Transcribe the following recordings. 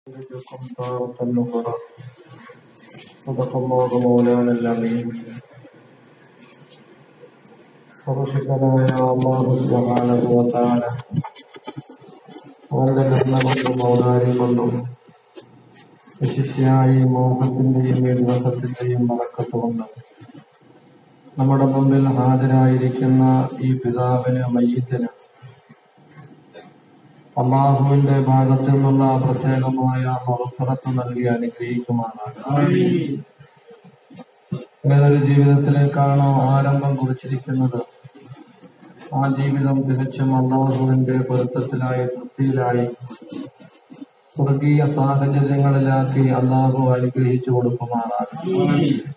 لكم تارة أخرى صدق الله مولانا العظيم സർവശക്തനായ അള്ളാഹു സുബ്ഹാനഹു വ തആല അവന്റെ കരുണ കൊണ്ടും ഔദാര്യം കൊണ്ടും വിശിഷ്യായി മോഹത്തിന്റെയും വിശ്വാസത്തിന്റെയും മറക്കത്ത് കൊണ്ടും നമ്മുടെ മുമ്പിൽ ഹാജരായിരിക്കുന്ന ഈ പിതാവിന് മയ്യത്തിന് അള്ളാഹുവിന്റെ ഭാഗത്തു നിന്നുള്ള പ്രത്യേകമായ മഹഫറത്ത് നൽകി അനുഗ്രഹിക്കുമാറാണ് ഏതൊരു ജീവിതത്തിലേക്കാണോ ആരംഭം കുറിച്ചിരിക്കുന്നത് ആ ജീവിതം തികച്ചും അള്ളാഹുവിന്റെ പൊരുത്തത്തിലായി തൃപ്തിയിലായി സ്വർഗീയ സാഹചര്യങ്ങളിലാക്കി അള്ളാഹു അനുഗ്രഹിച്ചു കൊടുക്കുമാറാണ്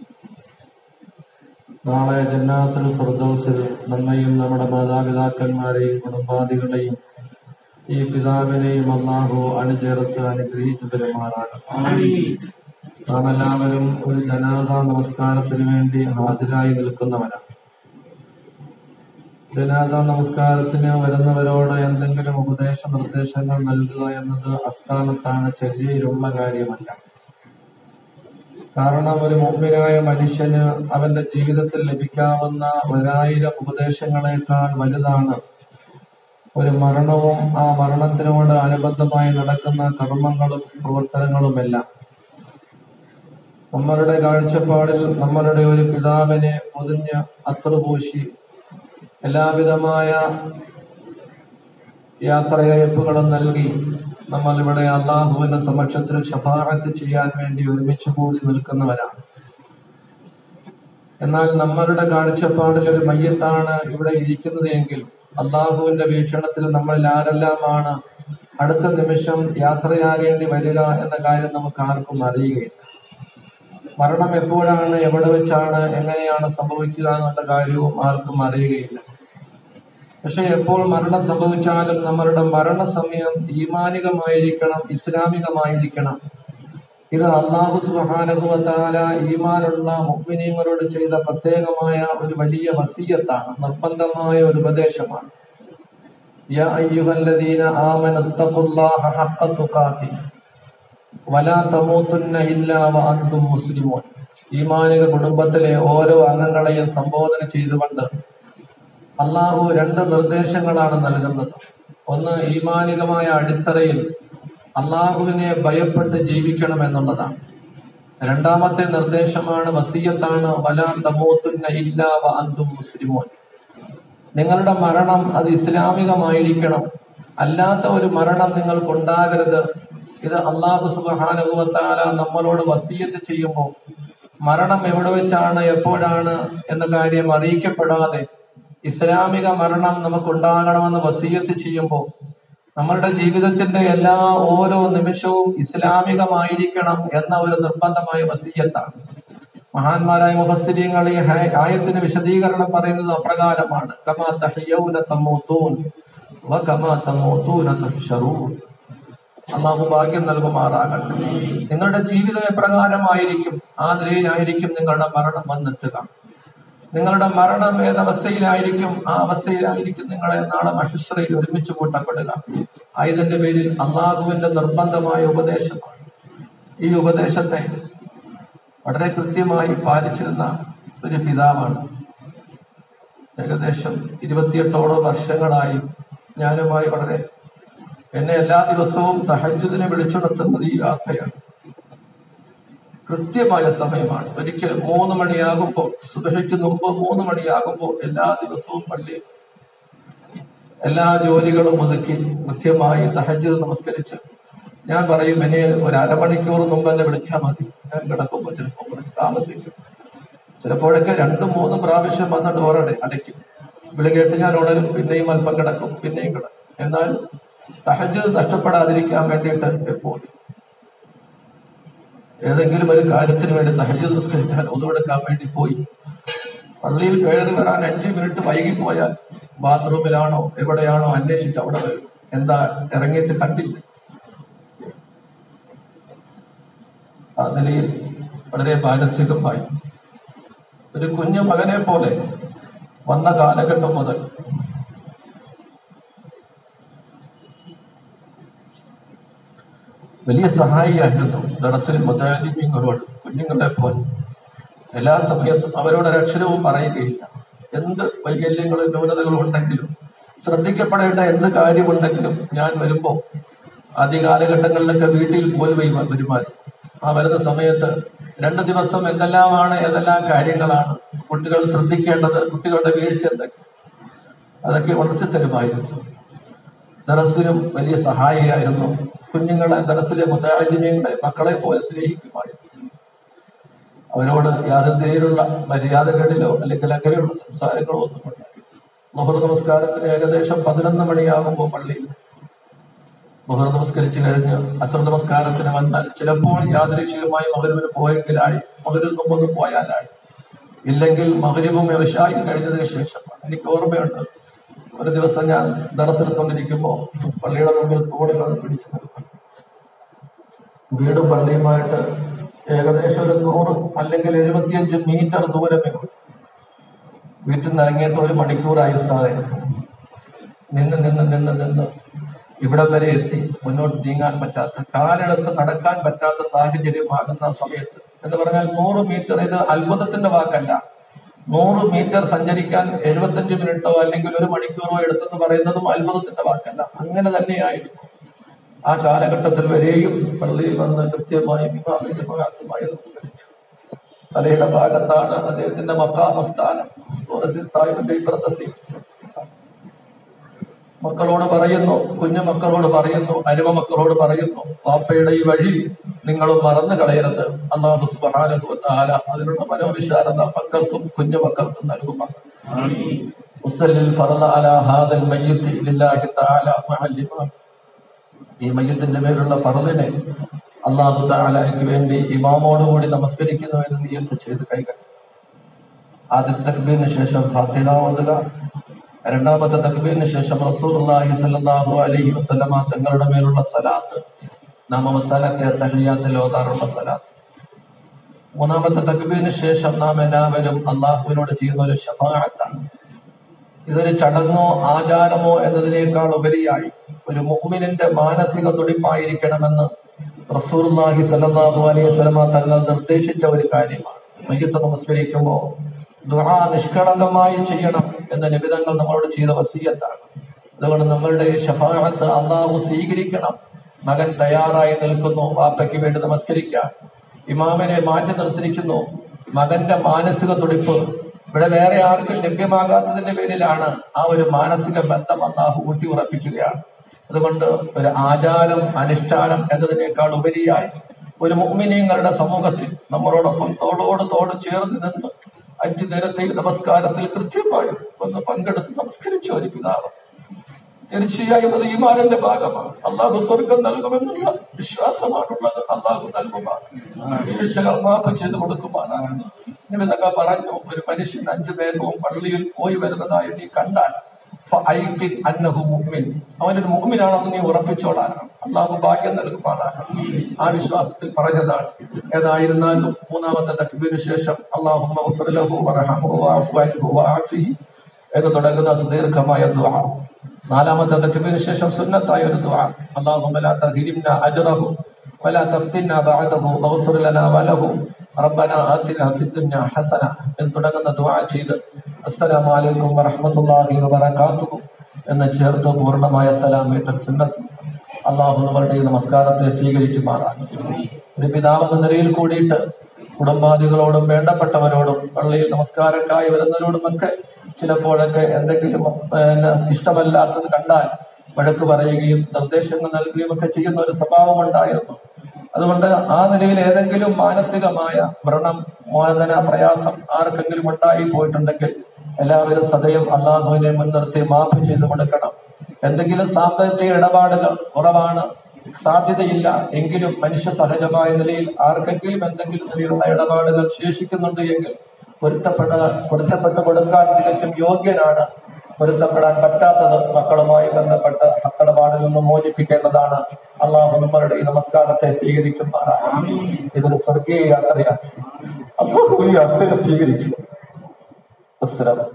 നാളെ ജന്നാത്തുൽ ഫിർദൗസിൽ നമ്മയും നമ്മുടെ മാതാപിതാക്കന്മാരെയും കുടുംബാദികളെയും ഈ പിതാവിനെയും അള്ളാഹു അണിചേർത്ത് അനുഗ്രഹിച്ചു പെരുമാറാണ് നാം എല്ലാവരും ഒരു ജനാസ നമസ്കാരത്തിന് വേണ്ടി ഹാജരായി നിൽക്കുന്നവരാണ് ജനാസ നമസ്കാരത്തിന് വരുന്നവരോട് എന്തെങ്കിലും ഉപദേശ നിർദ്ദേശങ്ങൾ നൽകുക എന്നത് അസ്ഥാനത്താണ് ചര്യയിലുള്ള കാര്യമല്ല കാരണം ഒരു മുമ്പിനായ മനുഷ്യന് അവന്റെ ജീവിതത്തിൽ ലഭിക്കാവുന്ന ഒരായിരം ഉപദേശങ്ങളെക്കാൾ വലുതാണ് ഒരു മരണവും ആ മരണത്തിനോട് അനുബന്ധമായി നടക്കുന്ന കർമ്മങ്ങളും പ്രവർത്തനങ്ങളുമെല്ലാം നമ്മളുടെ കാഴ്ചപ്പാടിൽ നമ്മളുടെ ഒരു പിതാവിനെ പൊതിഞ്ഞ് അത്രപൂശി എല്ലാവിധമായ യാത്രയയപ്പുകളും നൽകി നമ്മൾ ഇവിടെ അള്ളാഹുവിന്റെ സമക്ഷത്തിൽ ഷഫാറത്ത് ചെയ്യാൻ വേണ്ടി ഒരുമിച്ച് കൂടി നിൽക്കുന്നവരാണ് എന്നാൽ നമ്മളുടെ കാഴ്ചപ്പാടിൽ ഒരു മയ്യത്താണ് ഇവിടെ ഇരിക്കുന്നത് എങ്കിൽ അള്ളാഹുവിന്റെ വീക്ഷണത്തിൽ നമ്മളിൽ ആരെല്ലാമാണ് അടുത്ത നിമിഷം യാത്രയാകേണ്ടി വരിക എന്ന കാര്യം നമുക്ക് ആർക്കും അറിയുകയില്ല മരണം എപ്പോഴാണ് എവിടെ വെച്ചാണ് എങ്ങനെയാണ് സംഭവിക്കുക എന്നുള്ള കാര്യവും ആർക്കും അറിയുകയില്ല പക്ഷെ എപ്പോൾ മരണം സംഭവിച്ചാലും നമ്മളുടെ മരണസമയം ഈമാനികമായിരിക്കണം ഇസ്ലാമികമായിരിക്കണം ഇത് അള്ളാഹു സുബാനഹുവത്താല ഈമാനുള്ള മുഗ്മിനീങ്ങളോട് ചെയ്ത പ്രത്യേകമായ ഒരു വലിയ വസീയത്താണ് നിർബന്ധമായ ഒരു ഉപദേശമാണ് യാ അയ്യുഹല്ലദീന ആമനു തഖുല്ലാഹ ഹഖ്ക തുഖാതി വലാ തമൂത്തുന്ന ഇല്ലാ വഅന്തും മുസ്ലിമൂൻ ഈമാനിക കുടുംബത്തിലെ ഓരോ അംഗങ്ങളെയും സംബോധന ചെയ്തുകൊണ്ട് അള്ളാഹു രണ്ട് നിർദ്ദേശങ്ങളാണ് നൽകുന്നത് ഒന്ന് ഈമാനികമായ അടിത്തറയിൽ അള്ളാഹുവിനെ ഭയപ്പെട്ട് ജീവിക്കണം എന്നുള്ളതാണ് രണ്ടാമത്തെ നിർദ്ദേശമാണ് വസീയത്താണ് വലാ തമൂത്തുന്ന ഇല്ലാ വഅന്തും മുസ്ലിമൂൻ നിങ്ങളുടെ മരണം അത് ഇസ്ലാമികമായിരിക്കണം അല്ലാത്ത ഒരു മരണം നിങ്ങൾക്കുണ്ടാകരുത് ഇത് അള്ളാഹു സുബാനുഭവത്താല നമ്മളോട് വസീയത്ത് ചെയ്യുമ്പോൾ മരണം എവിടെ വെച്ചാണ് എപ്പോഴാണ് എന്ന കാര്യം അറിയിക്കപ്പെടാതെ ഇസ്ലാമിക മരണം നമുക്കുണ്ടാകണമെന്ന് വസീയത്ത് ചെയ്യുമ്പോൾ നമ്മളുടെ ജീവിതത്തിന്റെ എല്ലാ ഓരോ നിമിഷവും ഇസ്ലാമികമായിരിക്കണം എന്ന ഒരു നിർബന്ധമായ വസീയത്താണ് മഹാന്മാരായ മുഹസ്സിരിങ്ങൾ ഈ ആയത്തിന് വിശദീകരണം പറയുന്നത് അപ്രകാരമാണ് കമാ തഹ്യൗന തമൂത്തൂൻ വ കമാ തമൂത്തൂന തുഹ്ശറൂൻ അള്ളാഹു ഭാഗ്യം നൽകുമാറാകട്ടെ നിങ്ങളുടെ ജീവിതം എപ്രകാരമായിരിക്കും ആ നിലയിലായിരിക്കും നിങ്ങളുടെ മരണം വന്നെത്തുക നിങ്ങളുടെ മരണം ഏതവസ്ഥയിലായിരിക്കും ആ അവസ്ഥയിലായിരിക്കും നിങ്ങളെ നാളെ മഹിഷ്രയിൽ ഒരുമിച്ച് കൂട്ടപ്പെടുക ആയതിന്റെ പേരിൽ അള്ളാഹുവിന്റെ നിർബന്ധമായ ഉപദേശമാണ് ഈ ഉപദേശത്തെ വളരെ കൃത്യമായി പാലിച്ചിരുന്ന ഒരു പിതാവാണ് ഏകദേശം ഇരുപത്തിയെട്ടോളം വർഷങ്ങളായി ഞാനുമായി വളരെ എന്നെ എല്ലാ ദിവസവും തഹജുദിനെ വിളിച്ചുണർത്തുന്നത് ഈ യാത്രയാണ് കൃത്യമായ സമയമാണ് ഒരിക്കലും മൂന്ന് മണിയാകുമ്പോൾ സുബഹയ്ക്ക് മുമ്പ് മൂന്ന് മണിയാകുമ്പോൾ എല്ലാ ദിവസവും പള്ളി എല്ലാ ജോലികളും ഒതുക്കി കൃത്യമായി തഹജുദ് നമസ്കരിച്ച് ഞാൻ പറയും എന്നെ ഒരു അരമണിക്കൂർ മുമ്പ് എന്നെ വിളിച്ചാൽ മതി ഞാൻ കിടക്കുമ്പോൾ ചിലപ്പോൾ കുറച്ച് താമസിക്കും ചിലപ്പോഴൊക്കെ രണ്ടും മൂന്നും പ്രാവശ്യം വന്ന ഡോറടെ അടയ്ക്കും വിളി കേട്ട് ഞാൻ ഉണരും പിന്നെയും അല്പം കിടക്കും പിന്നെയും കിടക്കും എന്നാൽ തഹജ് നഷ്ടപ്പെടാതിരിക്കാൻ വേണ്ടിയിട്ട് എപ്പോഴും ഏതെങ്കിലും ഒരു കാര്യത്തിന് വേണ്ടി തഹജ് നിസ്കരിക്കാൻ ഒതുവെടുക്കാൻ വേണ്ടി പോയി പള്ളിയിൽ കയറി വരാൻ അഞ്ച് മിനിറ്റ് വൈകിപ്പോയാൽ ബാത്റൂമിലാണോ എവിടെയാണോ അന്വേഷിച്ച് അവിടെ വരും എന്താ ഇറങ്ങിയിട്ട് കണ്ടില്ല ആ നിലയിൽ വളരെ മാനസികമായി ഒരു കുഞ്ഞു മകനെ പോലെ വന്ന കാലഘട്ടം മുതൽ വലിയ സഹായിയായിരുന്നു ദറസിൽ മുതാലിമീങ്ങളോട് കുഞ്ഞുങ്ങളെ പോലെ എല്ലാ സമയത്തും അവരോട് ഒരക്ഷരവും പറയുകയില്ല എന്ത് വൈകല്യങ്ങളും ന്യൂനതകളും ഉണ്ടെങ്കിലും ശ്രദ്ധിക്കപ്പെടേണ്ട എന്ത് കാര്യമുണ്ടെങ്കിലും ഞാൻ വരുമ്പോൾ ആദ്യ കാലഘട്ടങ്ങളിലൊക്കെ വീട്ടിൽ പോലും വരുമാനം ആ വരുന്ന സമയത്ത് രണ്ട് ദിവസം എന്തെല്ലാമാണ് ഏതെല്ലാം കാര്യങ്ങളാണ് കുട്ടികൾ ശ്രദ്ധിക്കേണ്ടത് കുട്ടികളുടെ വീഴ്ച എന്തൊക്കെ അതൊക്കെ ഉണർത്തി തരുമായിരുന്നു ദറസിലും വലിയ സഹായിയായിരുന്നു കുഞ്ഞുങ്ങളെ ദറസിലെ മുത്താജിമീങ്ങളെ മക്കളെ പോലെ സ്നേഹിക്കുമായിരുന്നു അവരോട് യാതൊരു പേരുള്ള മര്യാദകളിലോ അല്ലെങ്കിൽ അങ്ങനെയുള്ള സംസാരങ്ങളോ ഒന്നും ഉണ്ടായി മുഹർ നമസ്കാരത്തിന് ഏകദേശം പതിനൊന്ന് മണിയാകുമ്പോൾ പള്ളിയിൽ മുഹർ നമസ്കരിച്ചു കഴിഞ്ഞ് അസർ നമസ്കാരത്തിന് വന്നാൽ ചിലപ്പോൾ യാദൃശികമായി മകരുവിന് പോയെങ്കിലായി മകരിൽ മുമ്പൊന്ന് പോയാലായി ഇല്ലെങ്കിൽ മകരിവും വ്യവസായം കഴിഞ്ഞതിന് ശേഷം എനിക്ക് ഓർമ്മയുണ്ട് ഒരു ദിവസം ഞാൻ ദറസെടുത്തോണ്ടിരിക്കുമ്പോൾ പള്ളിയുടെ മുമ്പിൽ തോണികൾ പിടിച്ചു നിർത്തും വീടും പള്ളിയുമായിട്ട് ഏകദേശം ഒരു നൂറ് അല്ലെങ്കിൽ എഴുപത്തിയഞ്ച് മീറ്റർ ദൂരമേ ഉള്ളൂ വീട്ടിൽ നിന്ന് ഇറങ്ങിയിട്ട് ഒരു മണിക്കൂറായി സാറേ നിന്ന് നിന്ന് നിന്ന് നിന്ന് ഇവിടെ വരെ എത്തി മുന്നോട്ട് നീങ്ങാൻ പറ്റാത്ത കാലെടുത്ത് നടക്കാൻ പറ്റാത്ത സാഹചര്യമാകുന്ന സമയത്ത് എന്ന് പറഞ്ഞാൽ നൂറ് മീറ്റർ ഇത് അത്ഭുതത്തിന്റെ വാക്കല്ല നൂറ് മീറ്റർ സഞ്ചരിക്കാൻ എഴുപത്തഞ്ച് മിനിറ്റോ അല്ലെങ്കിൽ ഒരു മണിക്കൂറോ എടുത്തെന്ന് പറയുന്നതും അത്ഭുതത്തിന്റെ വാക്കല്ല അങ്ങനെ തന്നെയായിരുന്നു ആ കാലഘട്ടത്തിൽ വരെയും പള്ളിയിൽ വന്ന് കൃത്യമായി വിവാഹമായി നമസ്കരിച്ചു തലയുടെ ഭാഗത്താണ് അദ്ദേഹത്തിന്റെ മക്കാമസ്ഥാനം സാഹിബിന്റെ ഇപ്പുറത്തെ സീറ്റ് മക്കളോട് പറയുന്നു കുഞ്ഞു മക്കളോട് പറയുന്നു അരുമ മക്കളോട് പറയുന്നു പാപ്പയുടെ ഈ വഴി നിങ്ങൾ മറന്നു കളയരുത് അള്ളാഹു സുബാനുഭവത്താല അതിനുള്ള മനോവിശാലത മക്കൾക്കും കുഞ്ഞു മക്കൾക്കും നൽകുക മുസല്ലിൽ ഫറദ അലാ ഹാദൽ മയ്യിത്തി ലില്ലാഹി തആല മഅൽ ഇമാം ഈ മയ്യത്തിന്റെ മേലുള്ള ഫറദിനെ അള്ളാഹു താലാക്ക് വേണ്ടി ഇമാമോടുകൂടി നമസ്കരിക്കുന്നു എന്ന് നിയത്ത് ചെയ്ത് കൈകൾ ആദ്യത്തെ തക്ബീറിന് ശേഷം ഫാത്തിഹ ഓതുക രണ്ടാമത്തെ തക്ബീറിന് ശേഷം റസൂലുള്ളാഹി സ്വല്ലല്ലാഹു അലൈഹി വസല്ലമ തങ്ങളുടെ മേലുള്ള സലാത്ത് നാം അവസാനത്തെ തഹ്ലിയാത്തിൽ ഓതാറുള്ള സലാത്ത് മൂന്നാമത്തെ തക്ബീറിന് ശേഷം നാം എല്ലാവരും അള്ളാഹുവിനോട് ചെയ്യുന്ന ഒരു ഷഫാഅത്താണ് ഇതൊരു ചടങ്ങോ ആചാരമോ എന്നതിനേക്കാൾ ഉപരിയായി ഒരു മുഹ്മിനിന്റെ മാനസിക തുടിപ്പായിരിക്കണമെന്ന് റസൂർലാഹി സല്ലല്ലാഹു അലൈഹി വസല്ലമ തങ്ങൾ നിർദ്ദേശിച്ച ഒരു കാര്യമാണ് മയ്യത്ത് നമസ്കരിക്കുമ്പോൾ ദുആ നിഷ്കളങ്കമായി ചെയ്യണം എന്ന നിബിധങ്ങൾ നമ്മളോട് ചെയ്ത വസീയത്താണ് അതുകൊണ്ട് നമ്മളുടെ ഷഫാഅത്ത് അള്ളാഹു സ്വീകരിക്കണം മകൻ തയ്യാറായി നിൽക്കുന്നു വാപ്പയ്ക്ക് വേണ്ടി നമസ്കരിക്കാൻ ഇമാമിനെ മാറ്റി നിർത്തിയിരിക്കുന്നു മകന്റെ മാനസിക തുടിപ്പ് ഇവിടെ വേറെ ആർക്കും ലഭ്യമാകാത്തതിന്റെ പേരിലാണ് ആ ഒരു മാനസിക ബന്ധം അള്ളാഹു ഊട്ടി ഉറപ്പിക്കുകയാണ് അതുകൊണ്ട് ഒരു ആചാരം അനുഷ്ഠാനം എന്നതിനേക്കാൾ ഉപരിയായി ഒരു മുഅ്മിനീങ്ങളുടെ സമൂഹത്തിൽ നമ്മളോടൊപ്പം തോളോട് തോട് ചേർന്ന് നിന്ന് അഞ്ചു നേരത്തെ നമസ്കാരത്തിൽ കൃത്യമായി ഒന്ന് പങ്കെടുത്ത് നമസ്കരിച്ച ഒരു പിതാവ് തീർച്ചയായും അത് ഈമാനിന്റെ ഭാഗമാണ് അള്ളാഹു സ്വർഗം നൽകുമെന്നുള്ള വിശ്വാസമാണുള്ളത് അള്ളാഹു നൽകുമാണ് വീഴ്ചകൾ മാപ്പ് ചെയ്ത് കൊടുക്കുമാറാണ് ഇങ്ങനെയൊക്കെ പറഞ്ഞു ഒരു മനുഷ്യൻ അഞ്ചു നേരവും പള്ളിയിൽ പോയി വരുന്നതായി നീ കണ്ടാൽ ഫഅയ്ഖിൻ അന്നഹു മുഅ്മിൻ അവനൊരു മുഅ്മിനാണെന്ന് നീ ഉറപ്പിച്ചോളാനാണ് അള്ളാഹു ഭാഗ്യം നൽകുമാറാണ് ആ വിശ്വാസത്തിൽ പറഞ്ഞതാണ് ഏതായിരുന്നാലും മൂന്നാമത്തെ തക്ബീന് ശേഷം അള്ളാഹുമ്മ ഗഫിർ ലഹു വറഹമുഹു വഅഫു അൻഹു വആഫിഹി എന്ന് തുടങ്ങുന്ന സുദീർഘമായ ദുആ നാലാമത്തെ തക്ബീന് ശേഷം സുന്നത്തായ ഒരു ദുആ അല്ലാഹുമ്മ ലാ തഹരിംന അജ്റഹു വലാ തഫ്തിന്ന ബഅദഹു വഗ്ഫിർ ലനാ വലഹു റബ്ബന ആതിന ഫിദ് ദുനിയ ഹസന എന്ന് തുടങ്ങുന്ന ദുആ ചെയ്ത് അസ്സലാമു അലൈക്കും വറഹ്മത്തുള്ളാഹി വബറകാതുഹു എന്ന് ചേർത്ത് പൂർണ്ണമായ സലാം വീട്ടൽ സുന്നത്ത് അള്ളാഹു നമ്മളുടെ ഈ നമസ്കാരത്തെ സ്വീകരിക്കുമാറാണ് ഒരു പിതാവ് എന്ന നിലയിൽ കൂടിയിട്ട് കുടുംബാദികളോടും വേണ്ടപ്പെട്ടവരോടും പള്ളിയിൽ നമസ്കാരക്കായി വരുന്നവരോടുമൊക്കെ ചിലപ്പോഴൊക്കെ എന്തെങ്കിലും പിന്നെ ഇഷ്ടമല്ലാത്തത് കണ്ടാൽ വഴക്ക് പറയുകയും നിർദ്ദേശങ്ങൾ നൽകുകയും ഒക്കെ ചെയ്യുന്ന ഒരു സ്വഭാവം ഉണ്ടായിരുന്നു അതുകൊണ്ട് ആ നിലയിൽ ഏതെങ്കിലും മാനസികമായ വ്രണം മോചന പ്രയാസം ആർക്കെങ്കിലും ഉണ്ടായി പോയിട്ടുണ്ടെങ്കിൽ എല്ലാവരും സദയം അള്ളാഹുവിനെ മുൻനിർത്തി മാപ്പ് ചെയ്തു കൊടുക്കണം എന്തെങ്കിലും സാമ്പത്തിക ഇടപാടുകൾ കുറവാണ് സാധ്യതയില്ല എങ്കിലും മനുഷ്യ സഹജമായ നിലയിൽ ആർക്കെങ്കിലും എന്തെങ്കിലും നിലയിലുള്ള ഇടപാടുകൾ ശേഷിക്കുന്നുണ്ട് എങ്കിൽ പൊരുത്തപ്പെട്ട പൊരുത്തപ്പെട്ട് കൊടുക്കാൻ തികച്ചും യോഗ്യനാണ് പൊരുത്തപ്പെടാൻ പറ്റാത്തത് മക്കളുമായി ബന്ധപ്പെട്ട അക്കടപാടിൽ നിന്ന് മോചിപ്പിക്കേണ്ടതാണ് അള്ളാഹു നമ്മളുടെ ഈ നമസ്കാരത്തെ സ്വീകരിക്കുമാറാണ് ഇതൊരു സ്വർഗീയ യാത്രയാണ് അള്ളാഹു ഈ യാത്രയെ സ്വീകരിക്കും അസ്സലാം